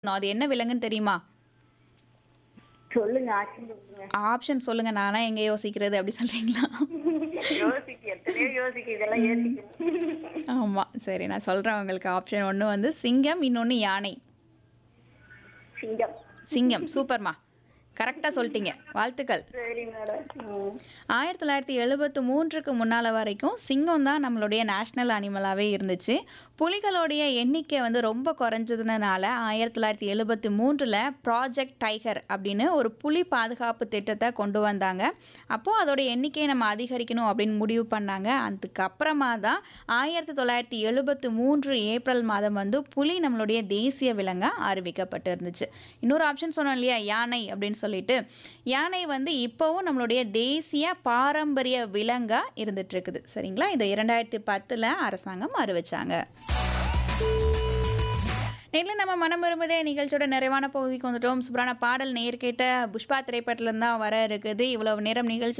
அது என்ன விலங்குன்னு தெரியுமா சொல்லுங்க ஆக்ஷன் சொல்லுங்க ஆப்ஷன் சொல்லுங்க நானா எங்க யோசிக்கிறது அப்படி சொல்றீங்களா யோசிக்க எத்தனையோ யோசிக்க இதெல்லாம் யோசிக்கணும் ஆமா சரி நான் சொல்றேன் உங்களுக்கு ஆப்ஷன் ஒன்று வந்து சிங்கம் இன்னொன்று யானை சிங்கம் சிங்கம் சூப்பர்மா கரெக்டாக சொல்லிட்டீங்க வாழ்த்துக்கள் சரி மேடம் ம். ஆயிரத்தி தொள்ளாயிரத்தி எழுபத்து மூன்றுக்கு முன்னால் வரைக்கும் சிங்கம் தான் நம்மளுடைய நேஷ்னல் அனிமலாகவே இருந்துச்சு புலிகளுடைய எண்ணிக்கை வந்து ரொம்ப குறைஞ்சதுனால ஆயிரத்தி தொள்ளாயிரத்தி எழுபத்தி மூன்றில் ப்ராஜெக்ட் டைகர் அப்படின்னு ஒரு புலி பாதுகாப்பு திட்டத்தை கொண்டு வந்தாங்க அப்போது அதோட எண்ணிக்கையை நம்ம அதிகரிக்கணும் அப்படின்னு முடிவு பண்ணாங்க அதுக்கப்புறமா தான் ஆயிரத்தி தொள்ளாயிரத்தி எழுபத்து மூன்று ஏப்ரல் மாதம் வந்து புலி நம்மளுடைய தேசிய விலங்காக அறிவிக்கப்பட்டு இருந்துச்சு இன்னொரு ஆப்ஷன் சொன்னோம் இல்லையா யானை அப்படின்னு சொல்லிட்டு யானை வந்து இப்போவும் நம்மளுடைய தேசிய பாரம்பரிய விலங்காக இருந்துட்டு இருக்குது சரிங்களா இதை இரண்டாயிரத்தி பத்தில் அரசாங்கம் அறிவிச்சாங்க நேரில் நம்ம மனம் விரும்புதே நிகழ்ச்சியோட நிறைவான பகுதிக்கு வந்துட்டோம் சூப்பரான பாடல் நேர் கேட்ட புஷ்பா திரைப்படத்துல தான் வர இருக்குது இவ்வளவு நேரம் நிகழ்ச்சி